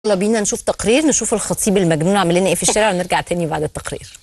يلا بينا نشوف تقرير نشوف الخطيب المجنون عامل لنا ايه في الشارع ونرجع تاني بعد التقرير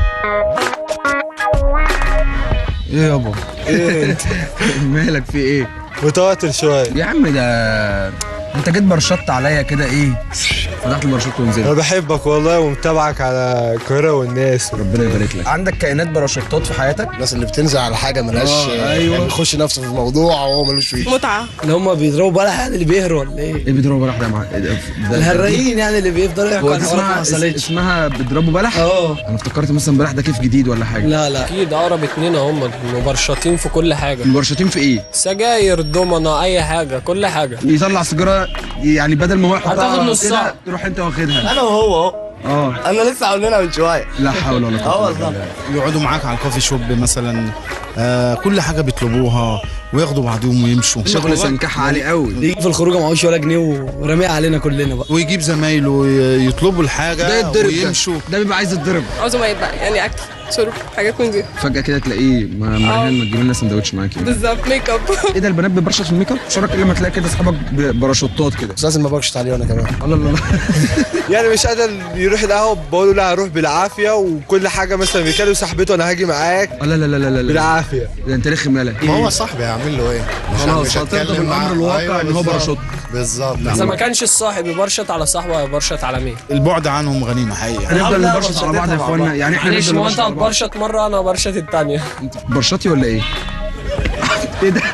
ايه يابا ايه مالك في ايه متوتر شويه يا عم ده انت جيت برشطت عليا كده ايه فتحت البرشط انا ونزلت بحبك والله ومتابعك على القاهره والناس ربنا يبارك لك عندك كائنات برشطات في حياتك الناس اللي بتنزل على حاجه ملهاش آه، أيوة. يعني يخش نفسه في الموضوع وهو ملوش فيه متعه اللي هم بيضربوا بلح يعني اللي بيهروا ولا ايه؟ ايه بيضربوا بلح ده مع إيه ده- ده- الهرايين يعني اللي بيفضلوا هو يحكوا عن دي حوارات ما اسمها حصلتش اسمها بيضربوا بلح اه انا افتكرت مثلا بلح ده كيف جديد ولا حاجه لا لا اكيد اقرب اتنين هم مبرشطين في كل حاجه مبرشطين في ايه سجاير دومنا اي حاجه كل حاجه يطلع سيجاره يعني بدل ما هو يحطها هتاخد كده، نصها. تروح انت واخدها انا وهو اهو اه انا لسه عاملينها من شويه لا حول ولا قوه الا بالله يقعدوا معاك على الكوفي شوب مثلا آه كل حاجه بيطلبوها وياخدوا بعضهم ويمشوا شغل سنكح عالي قوي يجي في الخروجه معهوش ولا جنيه وراميها علينا كلنا بقى ويجيب زمايله ي- يطلبوا الحاجه ده يتضرب ويمشوا ده ده بيبقى عايز يتضرب عزومات بقى يعني اكل شرب حاجات من دي فجاه كده تلاقيه ما مرهان ما تجيب لنا سندوتش معاكي بالظبط ميك اب ايه ده البنات بتبرشط في الميك اب شرك لما تلاقي كده اصحابك ب- باراشوتات كده بس لازم ما برشط عليه انا كمان الله الله الله يعني مش قادر يروح القهوه بقول له لا هروح بالعافيه وكل حاجه مثلا بيكلم صاحبته انا هاجي معاك لا لا لا لا لا بالعافيه ده انت رخم يالا ما هو صاحبي هيعمل له ايه مش خلاص، مش هترضى هتكلم بالأمر معاه. الواقع أيوة إن هو بالظبط. باراشوت. بالظبط اذا ما كانش الصاحب يبرشط على صاحبه يبرشط على مين البعد عنهم غنيمه حقيقه هنفضل نبرشط على بعض يا اخوانا يعني احنا معلش نفضل ما انت نبرشط على بعض هتبرشط مره انا برشط التانيه انت برشطي ولا ايه؟ ايه ده؟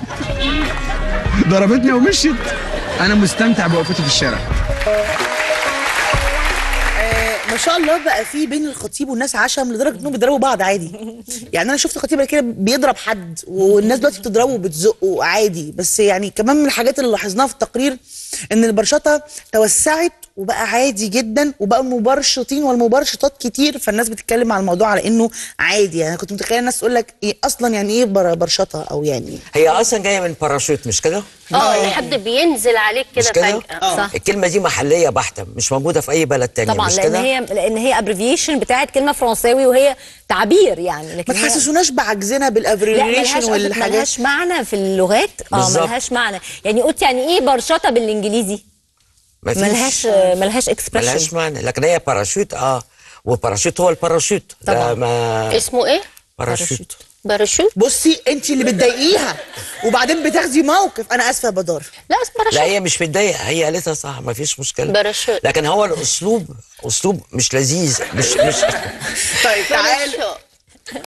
ضربتني ومشيت انا مستمتع بوقفتي في الشارع ما شاء الله بقى في بين الخطيب والناس عشم لدرجه انهم بيضربوا بعض عادي يعني انا شفت خطيب قبل كده بيضرب حد والناس دلوقتي بتضربه وبتزقه عادي بس يعني كمان من الحاجات اللي لاحظناها في التقرير ان البرشطه توسعت وبقى عادي جدا وبقى المبرشطين والمبرشطات كتير فالناس بتتكلم على الموضوع على انه عادي يعني كنت متخيله الناس تقول لك ايه اصلا يعني ايه بر- برشطه او يعني هي اصلا جايه من باراشوت مش كده؟ اه اللي حد بينزل عليك مش كده كده؟ فجأة صح. الكلمه دي محليه بحته مش موجوده في اي بلد تاني طبعا مش لان كده؟ هي لان هي ابريفيشن بتاعت كلمه فرنساوي وهي تعبير يعني ما لكن هي- تحسسوناش بعجزنا لا بالابريفيشن ملهاش والحاجات ملهاش معنى في اللغات اه بالظبط. ملهاش معنى يعني قلت يعني ايه برشطه بالانجليزي مفيش- ملهاش ملهاش اكسبريشن ملهاش معنى لكن هي باراشوت اه والباراشوت هو الباراشوت طبعا. لا ما اسمه ايه؟ باراشوت باراشوت بصي انت اللي بتضايقيها وبعدين بتاخدي موقف انا اسفه يا بدار لا اسمه لا باراشوت هي مش متضايقه هي قالتها صح ما فيش مشكله باراشوت. لكن هو الاسلوب اسلوب مش لذيذ مش مش طيب تعال باراشوت